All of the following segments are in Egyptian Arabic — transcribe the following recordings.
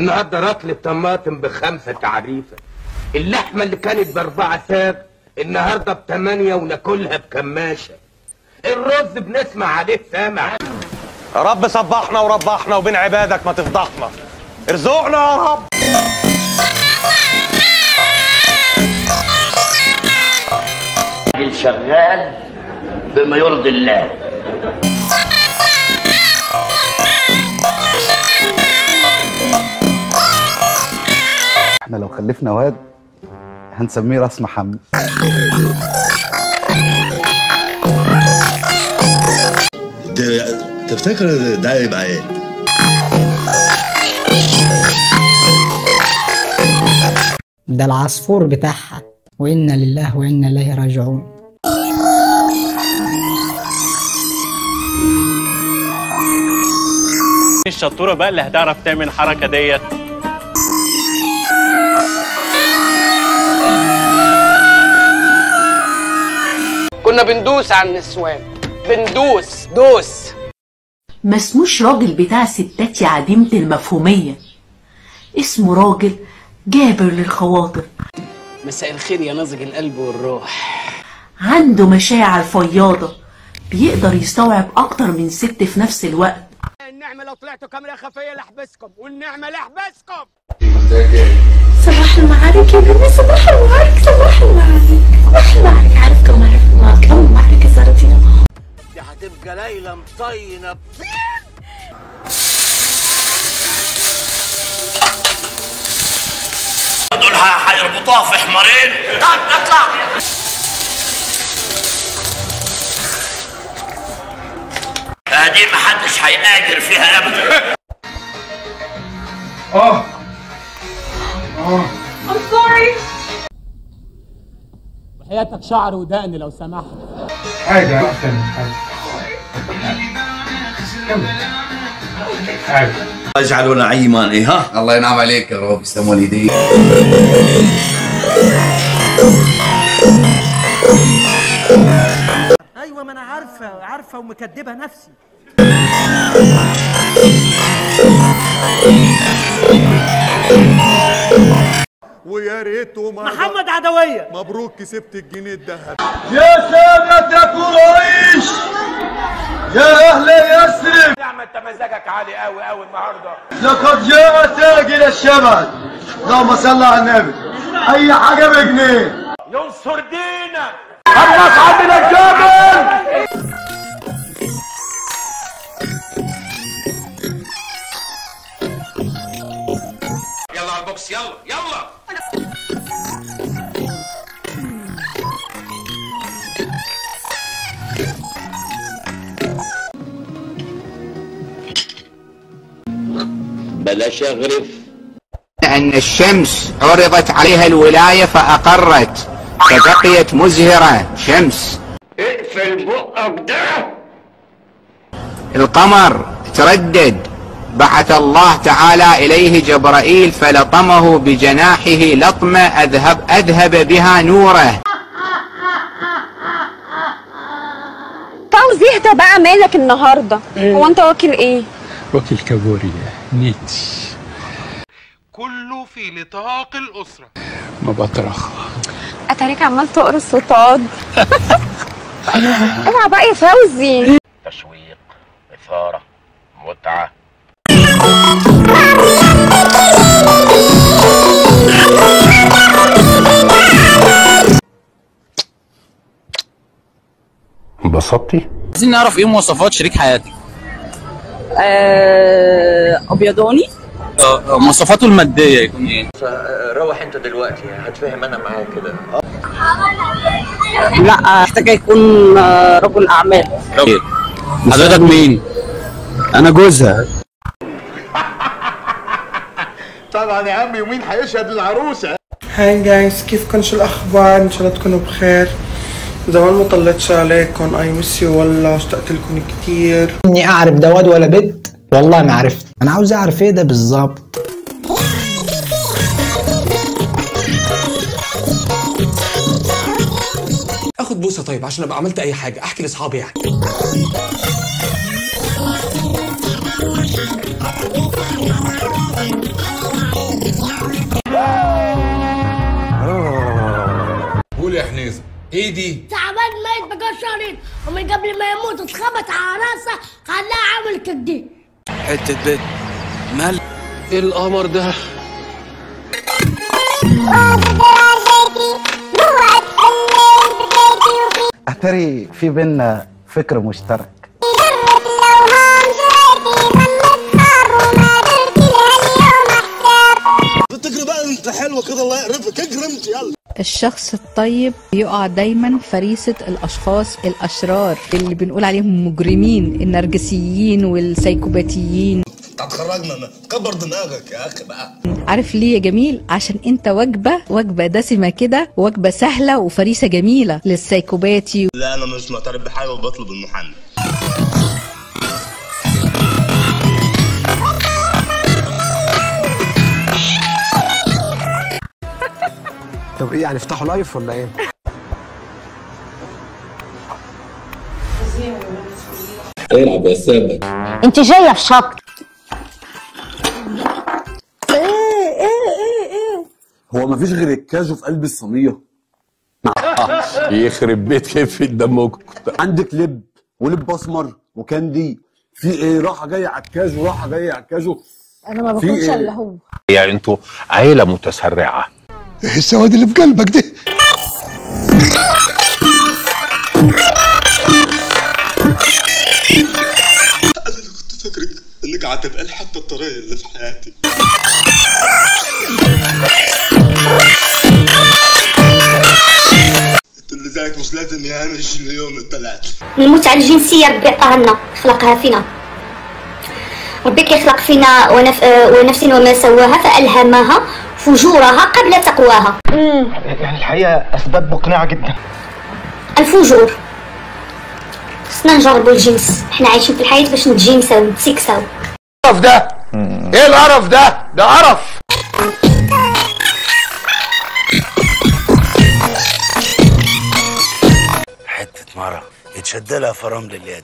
النهارده رطل طماطم بخمسة تعريفة اللحمة اللي كانت بأربعة ساغ النهارده بثمانية وناكلها بكماشة الرز بنسمع عليه سامع يا رب صبحنا وربحنا وبين عبادك ما تفضحنا ارزقنا يا رب راجل شغال بما يرضي الله احنا لو خلفنا واد هنسميه راس محمد ده تفتكر ده يبقى ايه؟ ده العصفور بتاعها وإنا لله وإنا إليه راجعون الشطوره بقى اللي هتعرف تعمل الحركه ديت كنا بندوس على النسوان بندوس دوس ما اسموش راجل بتاع ستات يا عديمة المفهومية اسمه راجل جابر للخواطر مساء الخير يا ناضج القلب والروح عنده مشاعر فياضة بيقدر يستوعب أكتر من ست في نفس الوقت النعمة لو طلعتوا كاميرا خفية لحبسكم والنعمة لحبسكم صباح المعارك يا بني صباح المعارك صباح المعارك صباح المعارك عارف كم عارف ما كم المعارك زرتينا دي هتبقى ليلة مطينة دول هيربطوها في حمارين طب اطلع آه، دي محدش هيقادر فيها ابدا اه اه I'm sorry حياتك شعر ودقن لو سمحت حاجة أحسن حاجة كمل عادي اجعلوا نعيما ايه ها؟ الله ينعم عليك يا رب يسلم والديك ايوه ما انا عارفه عارفه ومكدبه نفسي ويا ريته ما محمد عدويه مبروك كسبت الجنيه الذهب يا سادة قريش يا أهل يثرب نعم انت مزاجك عالي قوي قوي النهارده لقد جاء تاجر الشمال اللهم صل على النبي أي حاجة بجنيه ينصر دينك الناس عندنا الجبل يلا على البوكس يلا يلا بلاش اغرف أن الشمس عرضت عليها الولاية فأقرت فبقيت مزهرة شمس اقفل بقك ده القمر تردد بعث الله تعالى إليه جبرائيل فلطمه بجناحه لطمة أذهب, أذهب بها نوره طب زهت بقى مالك النهارده هو انت واكل ايه وكيل كابوريا نيتي كله في نطاق الأسرة ما بطرخ اتاريك عمال تقرص وتقعد اوعى بقى يا فوزي تشويق اثاره متعه انبسطتي؟ عايزين نعرف ايه مواصفات شريك حياتك آه، ابيضاني آه، مواصفاته الماديه يكون ايه روح انت دلوقتي هتفهم انا معاك كده لا محتاج يكون آه، رجل اعمال خير حضرتك مين انا جوزها طبعا يا عم يومين هيشهد العروسه هاي جايز كيفكم شو الاخبار ان شاء الله تكونوا بخير زمان ما طلعتش عليكم اي مس يو والله اشتقت لكم كتير إني أعرف ده واد ولا بنت والله ما عرفت أنا عاوز أعرف إيه ده بالظبط اخد بوسه طيب عشان ابقى عملت اي حاجه احكي لاصحابي يعني ايه دي تعبان ميت بقى شهرين ومن قبل ما يموت اتخبط على راسه خلاه عامل كده حته بيت مال ايه القمر ده اتري في بينا فكر مشترك تجري بقى انت حلوه كده الله يقرفك اجرمت يلا الشخص الطيب يقع دايما فريسة الأشخاص الأشرار اللي بنقول عليهم مجرمين النرجسيين والسيكوباتيين انت هتخرجنا كبر دماغك يا اخي بقى عارف ليه يا جميل عشان انت وجبة وجبة دسمة كده وجبة سهلة وفريسة جميلة للسيكوباتي لا انا مش معترف بحاجه وبطلب المحامي طب ايه هنفتحوا لايف ولا ايه العب يا سامك انت جايه في شط ايه ايه ايه ايه هو مفيش غير الكاجو في قلب الصينيه يخرب بيت كيف دمكم عندك لب ولب اسمر وكاندي في ايه راحه جايه على الكاجو راحه جايه على الكاجو انا ما في باكلش إيه؟ الا هو يعني انتوا عيله متسرعه ايه السواد اللي في قلبك ده فاكرك انك هتبقى الحته الطريه اللي في حياتي انت اللي زيك مش لازم يهمش اليوم الثلاث المتعة الجنسية ربي عطاها لنا خلقها فينا ربي كيخلق فينا ونف... ونفس وما سواها فألهمها فجورها قبل تقواها يعني الحقيقه اسباب مقنعه جدا الفجور خصنا نجربوا الجنس احنا عايشين في الحياة باش نتجنساو نتسكساو القرف ده ايه القرف ده ده قرف حتة مرة يتشد لها فرامل اليد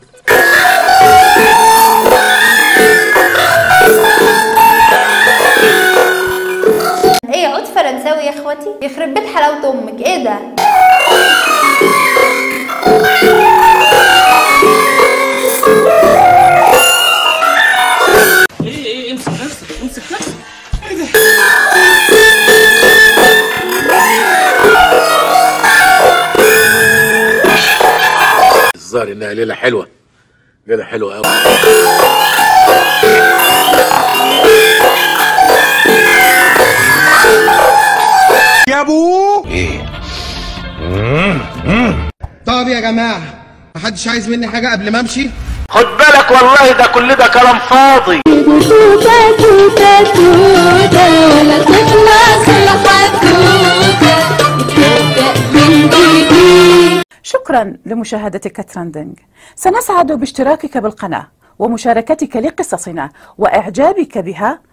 ايه عود فرنساوي يا اخواتي يخرب بيت حلاوة امك ايه ده ايه ايه امسك نفسك امسك نفسك ايه ده الظاهر انها ليله حلوه ليله حلوه قوي يا ابو ايه طب يا جماعه محدش عايز مني حاجه قبل ما امشي خد بالك والله ده كل ده كلام فاضي شكرا لمشاهدتك ترندنج سنسعد باشتراكك بالقناة ومشاركتك لقصصنا وإعجابك بها